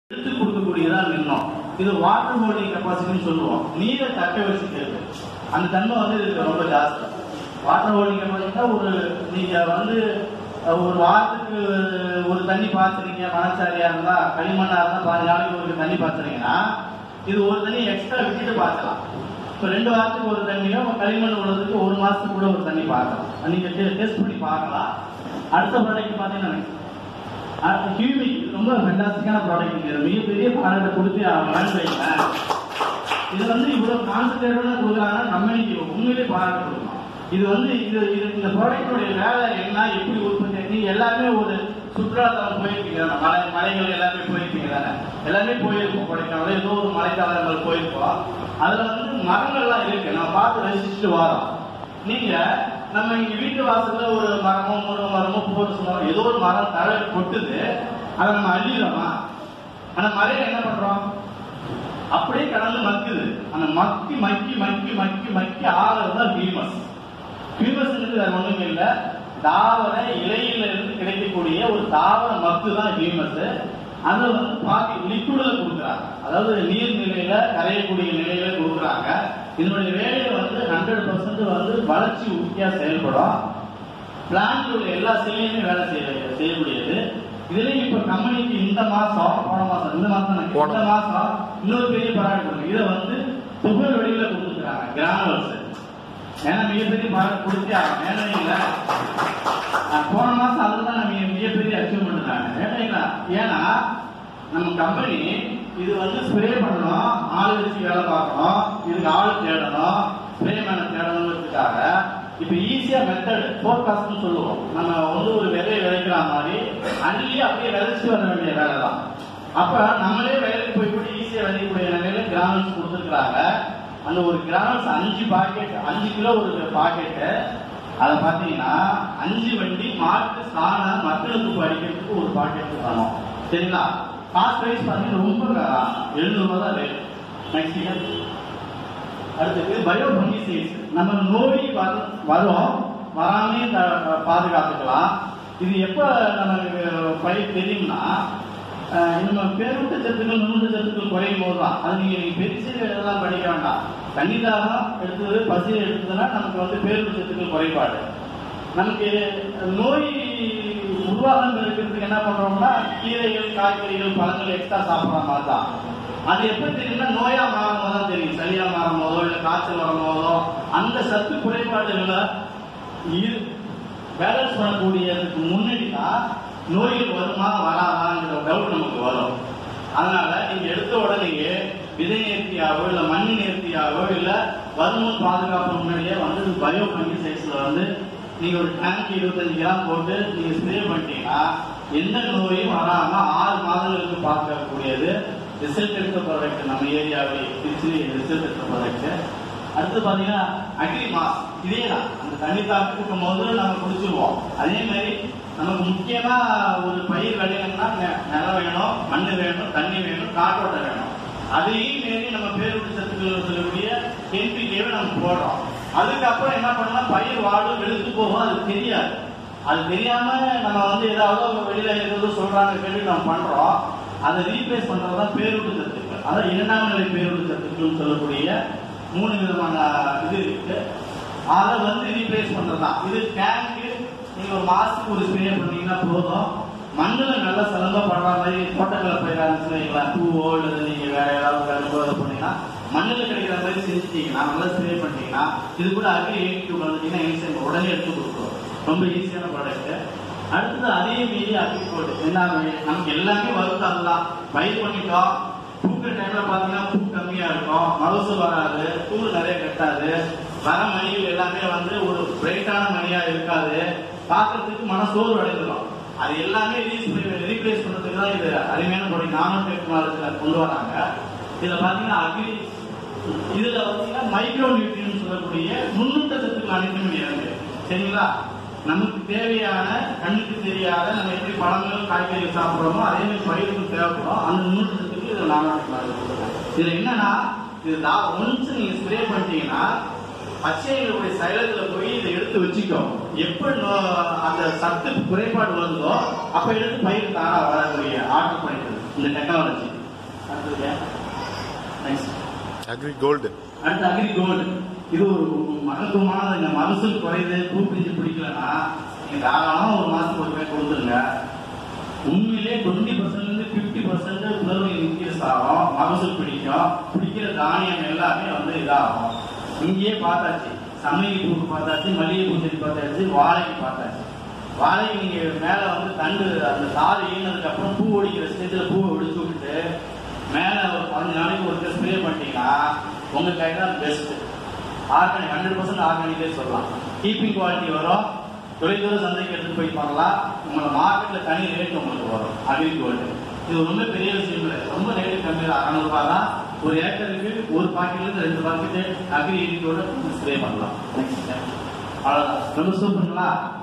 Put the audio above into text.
எடுத்து கொடுக்கக்கூடியதா மின்னம் இது water holding கெப்பாசிட்டின்னு சொல்லுவோம் நீரை தக்க வச்சுக்கிறது அந்த தன்மை வந்து இதுக்கு ரொம்ப ஜாஸ்தி வாட்டர் ஹோல்டிங் கெப்பாசிட்டினா ஒரு நீங்க வந்து அஹ், ஒரு வாரத்துக்கு ஒரு தண்ணி பாய்ச்சுறீங்க மணச்சாரியா இருந்தா களிமண்ணா இருந்தா பாஞ்சு நாளைக்கு ஒரு தண்ணி பாய்ச்சுறீங்கன்னா இது ஒரு தண்ணி எக்ஸ்ட்ரா விட்டுட்டு பாய்ச்சலாம் இப்போ ரெண்டு வாரத்துக்கு ஒரு தண்ணியோ களிமண் உள்ளதுக்கு ஒரு மாசத்துக்கு கூட ஒரு தண்ணி பார்க்கலாம் நீங்க டெஸ்ட் பண்ணி பார்க்கலாம் அடுத்த ப்ராடக்ட் பார்த்தீங்கன்னா ஹியூமிக் ரொம்ப ஃபென்டாஸ்டிக்கான ப்ராடக்ட் இது மிகப்பெரிய ப்ராடக்ட் கொடுத்து அவன் வைக்கிறேன் இது வந்து இவ்வளவு கான்சன்ட்ரேட்டடா கொடுக்குறாங்க கம்பெனிக்கு உண்மையிலே பாராட்டு கொடுக்கணும் இது வந்து இது இது இந்த ப்ராடக்டோடைய வேலை என்ன எப்படி உற்பத்தி ஆகி எல்லாமே ஒரு சுற்றுலாத்தலம் போயிருக்கீங்க தானே மலை மலைகள் எல்லாமே போயிருக்கீங்க தானே எல்லாமே போயிருக்கோம் கொடைக்கானல் ஏதோ ஒரு மலைத்தளங்கள் போயிருக்கோம் அதுல வந்து மரங்கள்லாம் இருக்கு நம்ம பார்த்து ரசிச்சுட்டு வரோம் நீங்க நம்ம இங்க வீட்டு வாசல்ல ஒரு மரமோ முருங்கை மரமோ போட்டு மரம் ஏதோ ஒரு மரம் தலை கொட்டுது அதை நம்ம அள்ளிடுறோமா அந்த மலையில என்ன பண்றோம் அப்படியே கடந்து மக்குது அந்த மக்கி மக்கி மக்கி மக்கி மக்கி ஆகிறது தான் ஹீமஸ் ஹீமஸ் வேற ஒண்ணுமே இல்ல தாவர இலையில இருந்து கிடைக்கக்கூடிய ஒரு தாவர மக்கு தான் ஹீமஸ் அதை வந்து பாக்கி லிக்விட்ல கொடுக்குறாங்க அதாவது நீர் நிலையில கரையக்கூடிய நிலையில கொடுக்குறாங்க இதனுடைய வேலையை வந்து ஹண்ட்ரட் பர்சன்ட் வந்து வளர்ச்சி உறுதியா செயல்படும் பிளான்ட்ல உள்ள எல்லா செல்லையுமே வேலை செய்ய செய்யக்கூடியது இதுலயும் இப்ப கம்பெனிக்கு இந்த மாசம் போன மாசம் இந்த மாசம் தான் போன- இந்த மாசம் இன்னொரு பெரிய பாராட்டு கொடுங்க இதை வந்து துகள் வடிவில கொடுத்துருக்காங்க கிரானுவல்ஸ் ஏன்னா மிகப்பெரிய பாராட்டு கொடுத்தே ஆகும் ஏன்னா இல்ல அஹ் போன மாசம் அதுதான் நம்ம மிகப்பெரிய அச்சீவ்மெண்ட் தாங்க ஏன்னா ஏன்னா நம்ம கம்பெனி இது வந்து ஸ்ப்ரே பண்ணணும் ஆள் வச்சு வேலை பார்க்கணும் இதுக்கு ஆள் தேடணும் ஸ்ப்ரே மேன தேடணுங்கிறதுக்காக இப்ப ஈஸியா மெத்தட் ஃபோர்காஸ்ட்னு சொல்லுவோம் நம்ம வந்து ஒரு விதையை விதைக்கிற மாதிரி அள்ளி அப்படியே விதைச்சு வர வேண்டிய வேலை தான் அப்ப நம்மளே வேலைக்கு போய் கூட ஈஸியா விதைக்கக்கூடிய நிலையில கிராமல்ஸ் கொடுத்துருக்காங்க அந்த ஒரு கிராமல்ஸ் அஞ்சு பாக்கெட் அஞ்சு கிலோ ஒரு பாக்கெட்டு அதை பார்த்தீங்கன்னா அஞ்சு வண்டி மாட்டு சாண மக்களுக்கு படிக்கிறதுக்கு ஒரு பாக்கெட் தரணும் சரிங்களா காஸ்ட் வைஸ் பார்த்தீங்கன்னா ரொம்ப எழுநூறு ரூபாய் தான் ரேட் நெக்ஸ்ட் அடுத்தது பயோ ஃபங்கிசைட்ஸ் நம்ம நோய் வர- வரும் வராமே த- பாதுகாத்துக்கலாம் இது எப்ப நமக்கு பயிர் தெரியும்னா அஹ், நம்ம பேருட்டு சத்துக்கள் நுண்ணு சத்துக்கள் குறையும் போது தான் அது நீங்க நீங்க பெருசு இதெல்லாம் படிக்க வேண்டாம் தண்ணி தாகம் எடுத்தது பசி எடுத்ததுன்னா நமக்கு வந்து பேருட்டு சத்துக்கள் குறைபாடு நமக்கு நோய் உருவாகாம இருக்கிறதுக்கு என்ன பண்றோம்னா கீரைகள் காய்கறிகள் பழங்கள் எக்ஸ்ட்ரா சாப்பிடுற மாதிரி தான் அது எப்படி தெரியும்னா நோயா மாறும் போது தான் தெரியும் சளியா மாறும் போதோ இல்ல காய்ச்சல் வரும் போதோ அந்த சத்து குறைபாடுகளை இரு- பேலன்ஸ் பண்ணக்கூடியதுக்கு முன்னாடி தான் நோய்கள் வருமா வராதாங்கிற டவுட் நமக்கு வரும் அதனால நீங்க எடுத்த உடனேயே விதை நேர்த்தியாவோ இல்ல மண் நேர்த்தியாவோ இல்ல வருமுன் பாதுகாப்பு முன்னாடியே வந்து பயோ சைஸ்ல வந்து நீங்க ஒரு டேங்க் இருபத்தஞ்சு கிராம் போட்டு நீங்க ஸ்ப்ரே பண்ணிட்டீங்கன்னா எந்த நோயும் வராம ஆறு மாதங்களுக்கு பார்க்கக்கூடியது ரிசல்ட் எடுத்த ப்ராடக்ட் நம்ம ஏரியாவில் திருச்சி ரிசல்ட் எடுத்த ப்ராடக்ட் அடுத்து பாத்தீங்கன்னா அக்ரி மாஸ் இதே தான் அந்த தண்ணி தாக்கு இருக்கும் போது நம்ம குடிச்சிருவோம் அதே மாதிரி நமக்கு முக்கியமா ஒரு பயிர் விளையணும்னா நெ- நிலம் வேணும் மண் வேணும் தண்ணி வேணும் காற்றோட்டம் வேணும் அதையும் மீறி நம்ம பேருட்டு சத்துக்கள் சொல்லக்கூடிய என்பிகேவை நம்ம போடுறோம் அதுக்கப்புறம் என்ன பண்ணணும் பயிர் வாடும் வெளுத்து போகும் அது தெரியாது அது தெரியாம நம்ம வந்து ஏதாவது வெளியில ஏதாவது சொல்றாங்க கேட்டு நம்ம பண்றோம் அதை ரீப்ளேஸ் பண்றதுதான் பேரூட்டு சத்துக்கள் அதான் இரண்டாம் நிலை பேரூட்டு சத்துக்கள்னு சொல்லக்கூடிய மூணு விதமான இது இருக்கு அதை வந்து ரீப்ளேஸ் பண்றதுதான் இது டேங்க் நீங்க ஒரு மாசத்துக்கு ஒரு ஸ்ப்ரே பண்ணீங்கன்னா போதும் மண்ணுல நல்லா சிலம்ப படுற மாதிரி தோட்டக்கலை பயிரா இருந்துச்சுன்னு வைங்களேன் பூவோ இல்லது நீங்க வேற ஏதாவது கரும்போ இது பண்ணீங்கன்னா மண்ணுல கிடைக்கிற மாதிரி செஞ்சுட்டீங்கன்னா நல்லா ஸ்ப்ரே பண்ணிட்டீங்கன்னா இது கூட அக்ரி எயிட் டூ வந்துட்டீங்கன்னா இன்சென்ட் உடனே எடுத்து கொடுக்கும் ரொம்ப ஈஸியான ப்ராடக்ட் அடுத்தது அதே மீறி அக்ரிகோல்டு என்ன நமக்கு எல்லாமே வருது அதுதான் பயிர் பண்ணிட்டோம் பூக்கிற டைம்ல பாத்தீங்கன்னா பூ கம்மியா இருக்கும் மகசூல் வராது தூள் நிறைய கட்டாது வர மணிகள் எல்லாமே வந்து ஒரு பிரைட்டான மணியா இருக்காது பார்க்கறதுக்கு மன சோர்வு அடைஞ்சிடும் அது எல்லாமே ரீப்ளேஸ் பண்றதுக்கு தான் இது அருமையான ப்ராடக்ட் நானோ டெக்னாலஜில கொண்டு வராங்க இதுல பாத்தீங்கன்னா அக்ரி இதுல பாத்தீங்கன்னா மைக்ரோ நியூட்ரியன் சொல்லக்கூடிய நுண்ணூட்ட சத்துக்கள் அனைத்துமே இருக்கு சரிங்களா நமக்கு தேவையான கண்ணுக்கு தெரியாத நம்ம எப்படி பழங்கள் காய்கறிகள் சாப்பிடுறோமோ அதே மாதிரி பயிருக்கு தேவைப்படும் அந்த நுண்ணூட்ட சத்துக்கள் இதுல நானோ டெக்னாலஜி கொடுக்குறாங்க. இதுல என்னன்னா இது ஒன்ஸ் நீங்க ஸ்ப்ரே பண்ணிட்டீங்கன்னா பச்சைகளுடைய சைலத்துல போய் இதை எடுத்து வச்சுக்கோ எப்ப நோ- அந்த சத்து குறைபாடு வருதோ அப்ப எடுத்து பயிர் தானா வரக்கூடிய ஆர்டர் பண்ணிக்கிறது இந்த டெக்னாலஜி அடுத்தது நெக்ஸ்ட் அக்ரி கோல்டு அடுத்து அக்ரி கோல்டு இது ஒரு மகத்துவமான இந்த மகசூல் குறையுது பூ பிடிச்சு பிடிக்கலன்னா நீங்க தாராளமா ஒரு மாசத்துக்கு ஒரு பேர் கொடுத்துருங்க உண்மையிலே டுவெண்ட்டி பர்சன்ட்ல பிப்டி பர்சன்ட் உணர்வு இன்க்ரீஸ் ஆகும் மகசூல் பிடிக்கும் பிடிக்கிற தானியம் எல்லாமே வந்து இதாகும் இங்கேயே பார்த்தாச்சு சமையல் பூக்கு பார்த்தாச்சு மல்லிகை பூச்செடி பார்த்தாச்சு வாழைக்கு பார்த்தாச்சு வாழைக்கு நீங்க மேல வந்து தண்டு அந்த தார் ஈனதுக்கு அப்புறம் பூ ஒடிக்கிற ஸ்டேஜ்ல பூவை ஒடிச்சு விட்டுட்டு மேல ஒரு பதினஞ்சு நாளைக்கு ஒரு ஸ்ப்ரே பண்ணிட்டீங்கன்னா உங்க கை தான் பெஸ்ட் ஆர்கானிக் ஹண்ட்ரட் பர்சன்ட் ஆர்கானிக்கே சொல்லலாம் கீப்பிங் குவாலிட்டி வரும் தொலைதூர சந்தைக்கு எடுத்து போய் பண்ணலாம் உங்களோட மார்க்கெட்ல தனி ரேட் உங்களுக்கு வரும் அக்ரி கோல்டு இது ரொம்ப பெரிய விஷயம் இல்லை ரொம்ப ரேட்டு கம்மி தான் அறநூறுபா தான் ஒரு ஏக்கருக்கு ஒரு பாக்கெட்ல இருந்து ரெண்டு பாக்கெட் அக்ரி கோல்டு ஸ்ப்ரே பண்ணலாம் அவ்வளவுதான் ரொம்ப சூப்பருங்களா